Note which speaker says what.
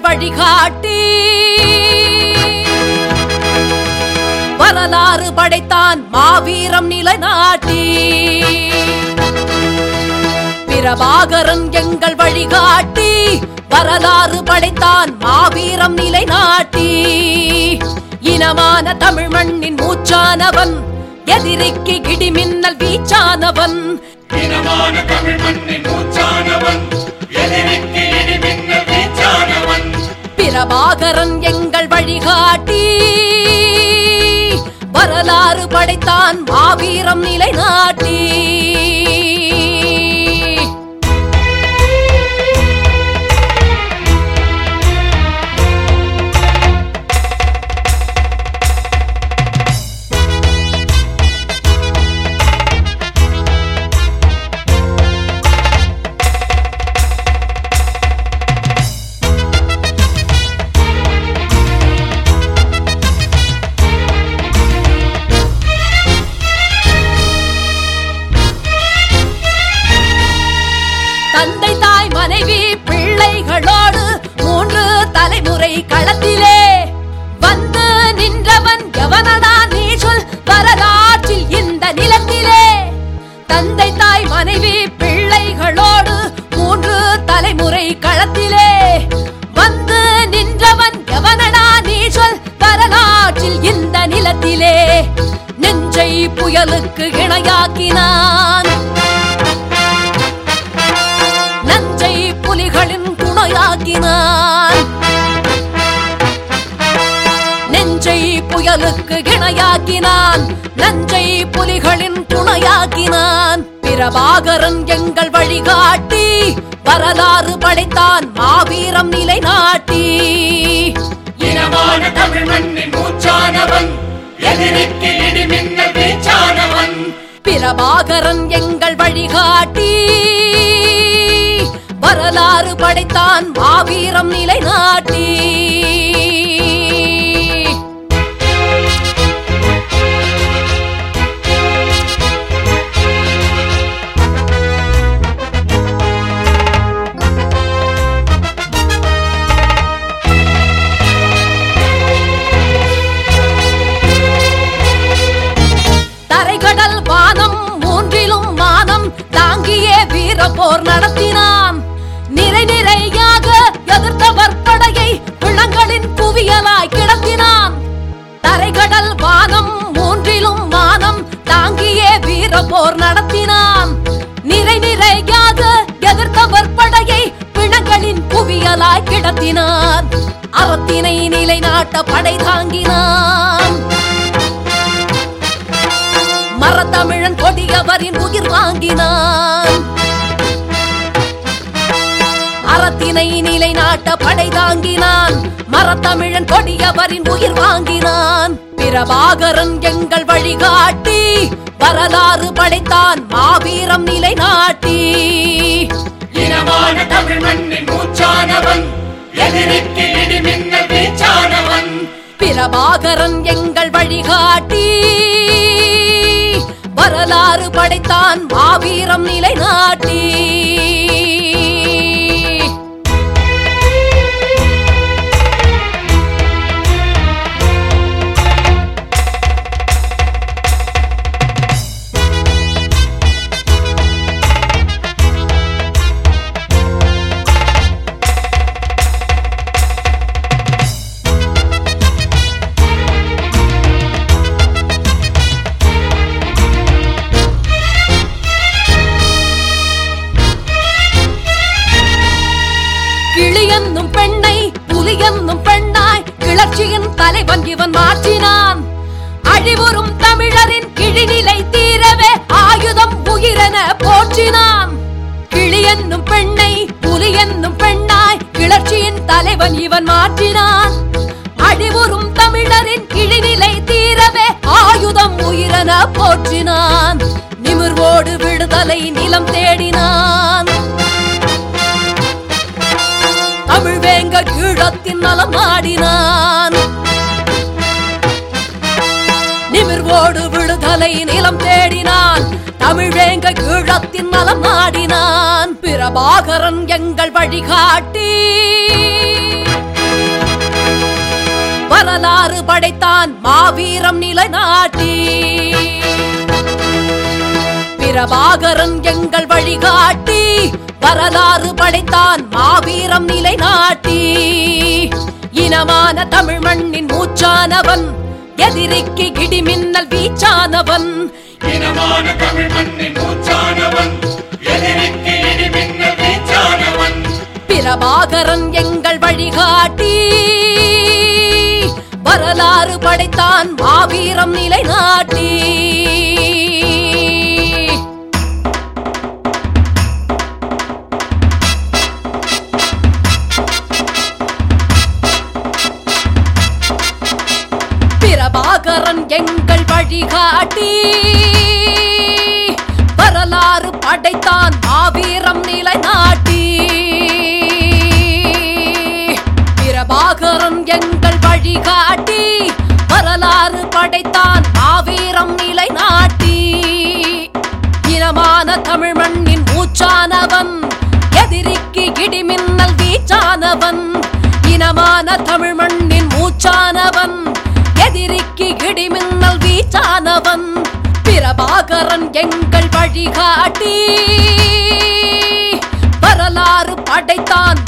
Speaker 1: வழிகாட்டி வரலாறு படைத்தான் மாவீரம் நிலைநாட்டி பிரபாகரன் எங்கள் வழிகாட்டி வரலாறு படைத்தான் மாவீரம் நிலைநாட்டி இனமான தமிழ் மண்ணின் மூச்சானவன் எதிரிக்கு இடிமின்னல் வீச்சானவன்
Speaker 2: இனமான தமிழ் மண்ணின் மூச்சானவன் எதிரிக்கு இடிமின்னல் வீச்சானவன்
Speaker 1: பிரபாகரன் எங்கள் வழிகாட்டி வரலாறு படைத்தான் மாவீரம் நிலைநாட்டி தந்தை தாய் மனைவி பிள்ளைகளோடு மூன்று தலைமுறை களத்திலே வந்து நின்றவன் எவனடா நீ சொல் வரலாற்றில் இந்த நிலத்திலே தந்தை தாய் மனைவி பிள்ளைகளோடு மூன்று தலைமுறை களத்திலே வந்து நின்றவன் எவனடா நீ சொல் வரலாற்றில் இந்த நிலத்திலே நெஞ்சை புயலுக்கு இணையாக்கினான் நஞ்சை புலிகளின் துணையாக்கினான் நெஞ்சை புயலுக்கு இணையாக்கினான் நஞ்சை புலிகளின் துணையாக்கினான் பிரபாகரன் எங்கள் வழிகாட்டி வரலாறு படைத்தான் மாவீரம் நிலைநாட்டி
Speaker 2: இனமான தமிழ் மண்ணின் மூச்சானவன் எதிரிக்கு இடிமின்னல் வீச்சானவன்
Speaker 1: பிரபாகரன் எங்கள் வழிகாட்டி வரலாறு படைத்தான் மாவீரம் நிலைநாட்டி தரைகடல் வானம் மூன்றிலும் மானம் தாங்கியே வீர போர் நடத்தினான் நிறை நிறையாக எதிர்த்தவர் படையை பிளங்களின் குவியலாய் கிடத்தினான் தரைகடல் வானம் மூன்றிலும் மானம் தாங்கியே வீர போர் நடத்தினான் நிறை நிறையாக எதிர்த்தவர் படையை பிணங்களின் குவியலாய் கிடத்தினான் அறத்தினை நிலைநாட்ட படை தாங்கினான் மரத்தமிழன் கொடியவரின் உயிர் வாங்கினான் அறத்தினை நிலைநாட்ட படை தாங்கினான் மரத்தமிழன் கொடியவரின் உயிர் வாங்கினான் பிரபாகரன் எங்கள் வழிகாட்டி வரலாறு படைத்தான் மாவீரம் நிலைநாட்டி
Speaker 2: இனமான தமிழ் மண்ணின் மூச்சானவன் எதிரிக்கு இடிமின்னல் வீச்சானவன்
Speaker 1: பிரபாகரன் எங்கள் வழிகாட்டி வரலாறு படைத்தான் மாவீரம் நிலைநாட்டி கிளி என்னும் பெண்ணை புலி என்னும் பெண்ணாய் கிளர்ச்சியின் தலைவன் இவன் மாற்றினான் அழிவுறும் தமிழரின் கிழிநிலை தீரவே ஆயுதம் உயிரென போற்றினான் கிளி என்னும் பெண்ணை புலி என்னும் பெண்ணாய் கிளர்ச்சியின் தலைவன் இவன் மாற்றினான் அழிவுறும் தமிழரின் கிழிநிலை தீரவே ஆயுதம் உயிரென போற்றினான் நிமிர்வோடு விடுதலை நிலம் தேடினான் தமிழ் வேங்க ஈழத்தின் நலம் ஆடினான் நிமிர்வோடு விடுதலை நிலம் தேடினான் தமிழ் வேங்க ஈழத்தின் நலம் நாடினான் பிரபாகரன் எங்கள் வழிகாட்டி வரலாறு படைத்தான் மாவீரம் நிலைநாட்டி பிரபாகரன் எங்கள் வழிகாட்டி வரலாறு படைத்தான் மாவீரம் நிலைநாட்டி இனமான தமிழ் மண்ணின் மூச்சானவன் எதிரிக்கு இடிமின்னல் வீச்சானவன்
Speaker 2: இனமான தமிழ் மண்ணின் மூச்சானவன் எதிரிக்கு இடிமின்னல் வீச்சானவன்
Speaker 1: பிரபாகரன் எங்கள் வழிகாட்டி வரலாறு படைத்தான் மாவீரம் நிலைநாட்டி பிரபாகரன் எங்கள் வழிகாட்டி வரலாறு படைத்தான் மாவீரம் நிலைநாட்டி பிரபாகரன் எங்கள் வழிகாட்டி வரலாறு படைத்தான் மாவீரம் நிலைநாட்டி இனமான தமிழ் மண்ணின் மூச்சானவன் எதிரிக்கு இடிமின்னல் வீச்சானவன் இனமான தமிழ் மண்ணின் மூச்சானவன் எதிரிக்கு இடிமின்னல் வீச்சானவன் பிரபாகரன் எங்கள் வழிகாட்டி வரலாறு படைத்தான்